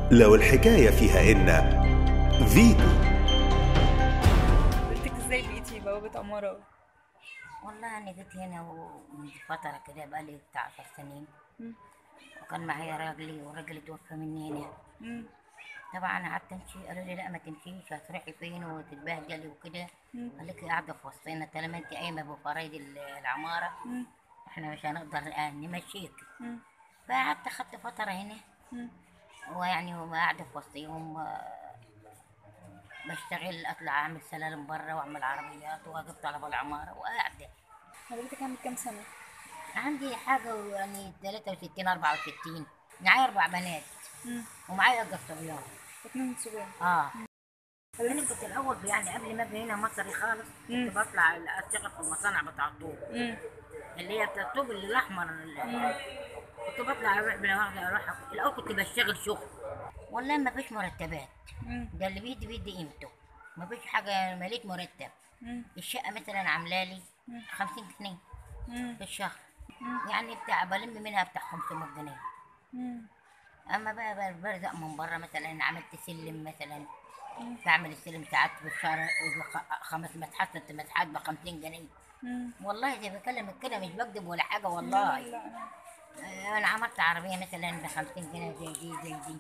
لو الحكاية فيها إن فيتو قلتك ازاي بقيتي بوابة عمارة والله أنا جيت هنا ومن فترة كده بقالي بتاع عشر سنين مم. وكان معايا راجلي وراجلي توفى مني هنا مم. طبعا قعدت امشي قالوا لي لا ما تمشيش هتروحي فين وتتبهدلي وكده مم. خليكي قاعدة في وسطنا طالما انت قايمة بفرايد ال- العمارة مم. احنا مش هنقدر الآن نمشيكي مم. فقعدت أخدت فترة هنا مم. ويعني قاعدة في وسطهم آه، بشتغل أطلع أعمل سلالم برا وأعمل عربيات وأجيب طلب العمارة وقاعدة حضرتك عندك كام سنة؟ عندي حاجة يعني 63 64 معايا أربع بنات مم. ومعايا أجر صبيان اتنين صبيان اه أنا كنت الأول يعني قبل ما أجي هنا مصري خالص مم. كنت بطلع أشتغل في المصانع بتاع الطوب مم. اللي هي بتاع الطوب اللي الأحمر اللي كنت بطلع أروح بلا واحدة أروح الأول كنت بشتغل شغل والله ما فيش مرتبات مم. ده اللي بيدي بيدي قيمته ما فيش حاجة ماليت مرتب مم. الشقة مثلا عاملة لي 50 جنيه مم. في الشهر يعني بتاع بلم منها بتاع 500 جنيه مم. اما بقى بقى برزق من بره مثلا عملت سلم مثلا بعمل السلم ساعات في الشهر خ- خمس مسحات ست مسحات ب 50 جنيه مم. والله زي بكلمك كده مش بكذب ولا حاجه والله لا لا آه، انا عملت عربيه مثلا ب 50 جنيه زي دي زي دي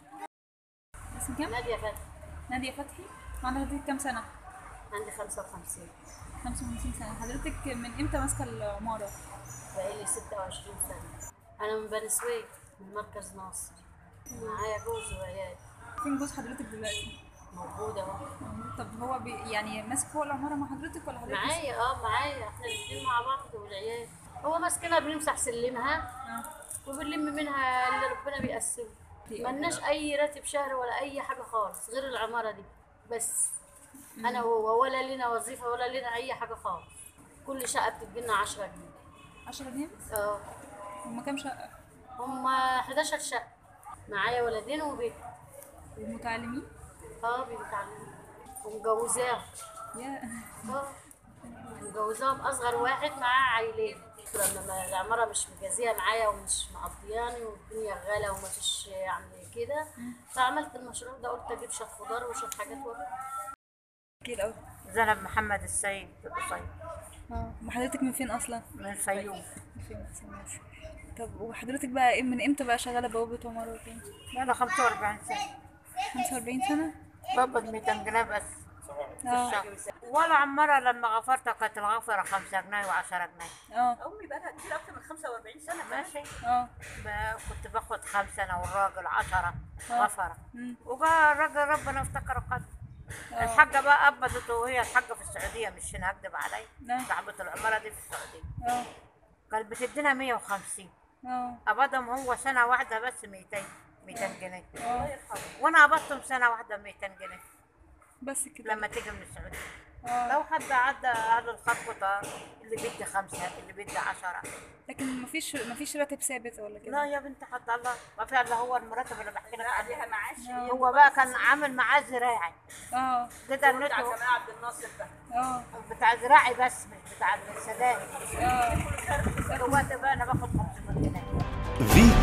اسمك كام؟ نادية فتحي نادية فتحي عندك حضرتك كام سنة؟ عندي 55 55 سنة حضرتك من امتى ماسكة العمارة؟ بقالي 26 سنة أنا من بني سويف من مركز ناصر معايا جوز وعيال فين جوز حضرتك دلوقتي؟ موجودة أهو طب هو بي يعني ماسك فوق العمارة مع حضرتك ولا حضرتك؟ معايا اه معايا احنا الاتنين مع بعض والعيال هو ماسكنا بنمسح سلمها اه وبنلم منها اللي ربنا بيقسمه ملناش أي راتب شهر ولا أي حاجة خالص غير العمارة دي بس أنا وهو ولا لنا وظيفة ولا لنا أي حاجة خالص كل شقة بتدينا 10 جنيه 10 جنيه بس؟ اه هما كام شقة؟ هما 11 شقة معايا ولدين وبيت ومتعلمين؟ اه بيتعلموا ومجوزاهم يا اه مجوزاهم اصغر واحد معاه عيلين لما ما- العمارة مش مجازية معايا ومش مقضياني والدنيا غالى ومفيش يعني كده فعملت المشروع ده قلت اجيب شوية خضار وشوية حاجات وابيع اكيد قوي زينب محمد السيد القصير اه ما حضرتك من فين اصلا؟ من الفيوم من فين ماشي. طب وحضرتك بقى إيه- من امتى بقى شغالة بوابة عمارة وكده؟ بقى 45 سنة 45 سنة؟ بقبض 200 جنيه بس اه ولا عمارة لما غفرتها كانت الغفرة 5 جنيه و10 جنيه اه امي بقى كتير اكتر من 45 سنه ماشي اه ب- كنت باخد خمسة أنا والراجل عشرة غفرة مم. وجا الراجل ربنا افتكر قدر الحاجة بقى قبضت وهي الحاجة في السعودية مش هنا هكدب علي نعم. صاحبة العمارة دي في السعودية اه كانت بتدينا 150 اه قبضهم هو سنة واحدة بس 200 200 جنيه اه وانا قبضتهم سنة واحدة 200 جنيه بس كده لما تيجي من السعودية اه لو حد عدى هذا الخط ده اللي بيدي خمسة اللي بيدي عشرة لكن مفيش مفيش راتب ثابت ولا لا كده يا بنت حد الله ما في الا هو المرتب اللي بحكي لك عليها عليه معاش هو بقى كان عامل معاه زراعي اه كده بتاع النت جمال عبد الناصر ده اه بتاع زراعي بس مش بتاع السداد اه دلوقتي بقى انا باخد 500 جنيه فيتو